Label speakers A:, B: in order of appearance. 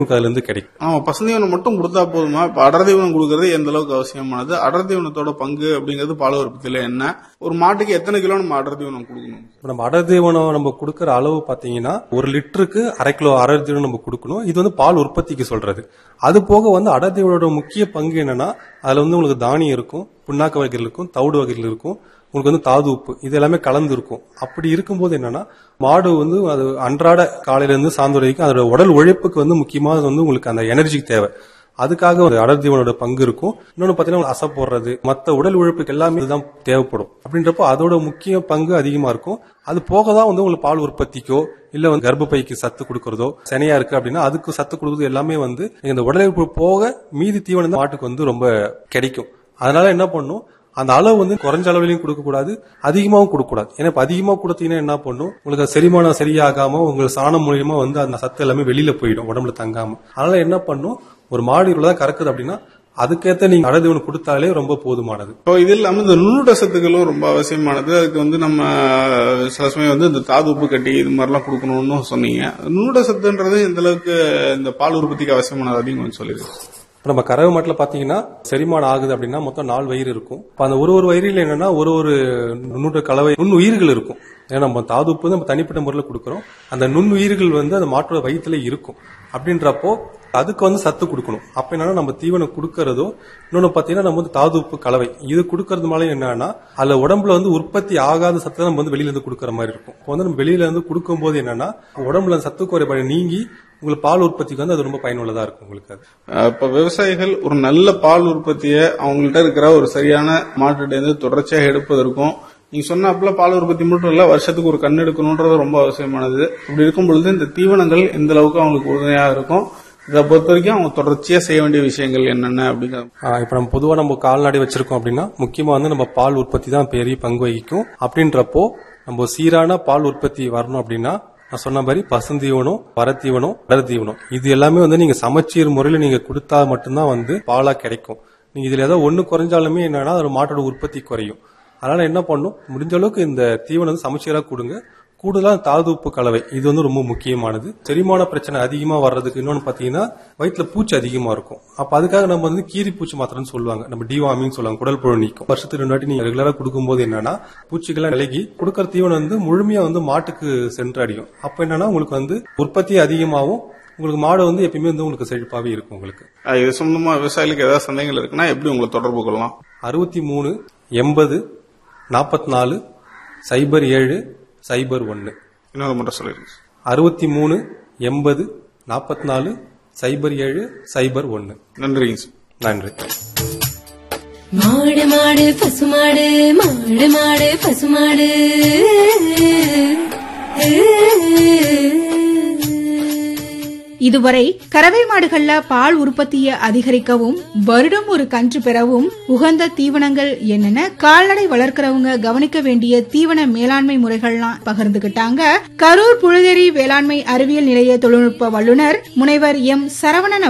A: அதுல இருந்து கிடைக்கும்
B: ஆமா பசுந்தீவனம் மட்டும் கொடுத்தா போதுமா இப்ப அடர் தீவனம் கொடுக்கறது எந்த அளவுக்கு அவசியமானது அடர் தீவனத்தோட பங்கு அப்படிங்கிறது பால் உற்பத்தியில என்ன ஒரு மாட்டுக்கு எத்தனை கிலோ நம்ம அடர் தீவனம் கொடுக்கணும்
A: இப்ப நம்ம அடர் தீவனம் நம்ம கொடுக்கற அளவு பாத்தீங்கன்னா ஒரு லிட்டருக்கு அரை கிலோ அடர் தீவனம் நம்ம கொடுக்கணும் இது வந்து பால் உற்பத்திக்கு சொல்றது அது போக வந்து அடர் தீவனோட முக்கிய பங்கு என்னன்னா அதுல வந்து உங்களுக்கு தானியம் இருக்கும் புண்ணாக்கு வகைகள் இருக்கும் தவிடு வகைகள் இருக்கும் உங்களுக்கு வந்து தாது உப்பு இது எல்லாமே கலந்து இருக்கும் அப்படி இருக்கும்போது என்னன்னா மாடு வந்து அது அன்றாட காலையில இருந்து சாயந்தரம் வரைக்கும் அதோட உடல் உழைப்புக்கு வந்து முக்கியமா வந்து உங்களுக்கு அந்த எனர்ஜி தேவை அதுக்காக ஒரு அடர் தீவனோட பங்கு இருக்கும் இன்னொன்னு பாத்தீங்கன்னா அசை போடுறது மத்த உடல் உழைப்புக்கு எல்லாமே இதுதான் தேவைப்படும் அப்படின்றப்போ அதோட முக்கிய பங்கு அதிகமா இருக்கும் அது போக தான் வந்து உங்களுக்கு பால் உற்பத்திக்கோ இல்ல வந்து கர்ப்பப்பைக்கு சத்து கொடுக்கறதோ சனியா இருக்கு அப்படின்னா அதுக்கு சத்து கொடுக்கறது எல்லாமே வந்து இந்த உடல் உழைப்பு போக மீதி தீவனம் தான் மாட்டுக்கு வந்து ரொம்ப கிடைக்கும் அதனால என்ன பண்ணும் அந்த அளவு வந்து குறைஞ்ச அளவுலயும் கொடுக்க கூடாது அதிகமாவும் கொடுக்க கூடாது ஏன்னா இப்ப அதிகமா கொடுத்தீங்கன்னா என்ன பண்ணும் உங்களுக்கு அது செரிமானம் சரியாகாம உங்களுக்கு சாணம் மூலியமா வந்து அந்த சத்து எல்லாமே வெளியில போயிடும் உடம்புல தங்காம அதனால என்ன பண்ணும் ஒரு மாடு இவ்வளவுதான் கறக்குது அப்படின்னா அதுக்கேத்த நீங்க அடதீவனம் கொடுத்தாலே ரொம்ப போதுமானது
B: இப்போ இது இல்லாம இந்த நுண்ணுட சத்துக்களும் ரொம்ப அவசியமானது அதுக்கு வந்து நம்ம சில சமயம் வந்து இந்த தாது உப்பு கட்டி இது மாதிரிலாம் கொடுக்கணும்னு சொன்னீங்க நுண்ணுட சத்துன்றது எந்த அளவுக்கு இந்த பால் உற்பத்திக்கு அவசியமானது அப்படின்னு கொஞ்சம் சொல்லிடுங்க
A: இப்ப நம்ம கறவை மாட்டுல பாத்தீங்கன்னா செரிமானம் ஆகுது அப்படின்னா மொத்தம் நாலு வயிறு இருக்கும் இப்ப அந்த ஒரு ஒரு வயிறில் என்னன்னா ஒரு ஒரு நுண்ணுட கலவை நுண்ணுயிர்கள் இருக்கும் ஏன்னா நம்ம தாது உப்பு நம்ம தனிப்பட்ட முறையில் கொடுக்குறோம் அந்த நுண்ணுயிர்கள் வந்து அந்த மாட்டோட வயிற்றுல இருக்கும் அப்படின்றப்போ அதுக்கு வந்து சத்து கொடுக்கணும் அப்ப என்னன்னா நம்ம தீவனம் கொடுக்கறதோ இன்னொன்னு பாத்தீங்கன்னா நம்ம வந்து தாது உப்பு கலவை இது கொடுக்கறதுனால என்னன்னா அதுல உடம்புல வந்து உற்பத்தி ஆகாத சத்தை நம்ம வந்து வெளியில இருந்து கொடுக்கற மாதிரி இருக்கும் இப்போ வந்து நம்ம வெளியில இருந்து கொடுக்கும்போது என்னன்னா உடம்புல சத்து குறைபாடு நீங்கி உங்களுக்கு பால் உற்பத்திக்கு வந்து அது ரொம்ப பயனுள்ளதா இருக்கும் உங்களுக்கு அது
B: அஹ் இப்ப விவசாயிகள் ஒரு நல்ல பால் உற்பத்தியை அவங்கள்ட்ட இருக்கிற ஒரு சரியான மாட்டுட்ட இருந்து தொடர்ச்சியாக எடுப்பதற்கும் நீங்க சொன்னாப்புல பால் உற்பத்தி மட்டும் இல்ல வருஷத்துக்கு ஒரு கண் எடுக்கணும்ன்றது ரொம்ப அவசியமானது இப்படி இருக்கும் பொழுது இந்த தீவனங்கள் எந்த அளவுக்கு அவங்களுக்கு உறுதுணையா இருக்கும் இதை பொறுத்த வரைக்கும் அவங்க தொடர்ச்சியா செய்ய வேண்டிய விஷயங்கள் என்னென்ன அப்படிங்கிற
A: ஆஹ் இப்ப நம்ம பொதுவா நம்ம கால்நடை வச்சிருக்கோம் அப்படின்னா முக்கியமா வந்து நம்ம பால் உற்பத்தி தான் பெரிய பங்கு வகிக்கும் அப்படின்றப்போ நம்ம சீரான பால் உற்பத்தி வரணும் அப்படின்னா நான் சொன்ன மாதிரி பசுந்தீவனம் வரத்தீவனம் அடர் தீவனம் இது எல்லாமே வந்து நீங்க சமச்சீர் முறையில நீங்க கொடுத்தா மட்டும்தான் வந்து பாலா கிடைக்கும் நீங்க இதுல ஏதோ ஒண்ணு குறைஞ்சாலுமே என்னன்னா அது மாட்டோட உற்பத்தி குறையும் அதனால என்ன பண்ணும் முடிஞ்ச அளவுக்கு இந்த தீவனம் வந்து சமச்சீரா கொடுங்க கூடுதலா தாது உப்பு கலவை இது வந்து ரொம்ப முக்கியமானது செரிமான பிரச்சனை அதிகமா வர்றதுக்கு இன்னொன்னு பாத்தீங்கன்னா வயிற்றுல பூச்சி அதிகமா இருக்கும் அப்ப அதுக்காக நம்ம வந்து கீரி பூச்சி மாத்திரம்னு சொல்லுவாங்க நம்ம டிவாமிங் சொல்லுவாங்க குடல் புழு நீக்கும் வருஷத்துக்கு ரெண்டு வாட்டி நீங்க ரெகுலரா கொடுக்கும்போது என்னன்னா பூச்சிகள்லாம் விலகி கொடுக்கற தீவனம் வந்து முழுமையா வந்து மாட்டுக்கு சென்றடையும் அப்ப என்னன்னா உங்களுக்கு வந்து உற்பத்தி அதிகமாகும் உங்களுக்கு மாடு வந்து எப்பயுமே வந்து உங்களுக்கு செழிப்பாவே இருக்கும் உங்களுக்கு
B: அஹ் இது சம்பந்தமா விவசாயிகளுக்கு ஏதாவது சந்தேகங்கள் இருக்குன்னா எப்படி உங்களை தொடர்பு கொள்ளலாம்
A: அறுபத்தி மூணு எண்பது நாற்பத்தி நாலு சைபர் ஏழு சைபர் ஒன்னு
B: இன்னொரு மட்டும் சொல்லிடுங்க
A: அறுபத்தி மூணு எண்பது நாற்பத்தி நாலு சைபர் ஏழு சைபர் ஒன்னு
B: நன்றிங்க சார்
A: நன்றி
C: மாடு மாடு பசுமாடு மாடு மாடு பசுமாடு
D: இதுவரை கறவை மாடுகள்ல பால் உற்பத்தியை அதிகரிக்கவும் வருடம் ஒரு கன்று பெறவும் உகந்த தீவனங்கள் என்னென்ன கால்நடை வளர்க்கறவங்க கவனிக்க வேண்டிய தீவன மேலாண்மை முறைகள்லாம் பகிர்ந்துகிட்டாங்க கரூர் புழுதேரி வேளாண்மை அறிவியல் நிலைய தொழில்நுட்ப வல்லுநர் முனைவர் எம் சரவணன்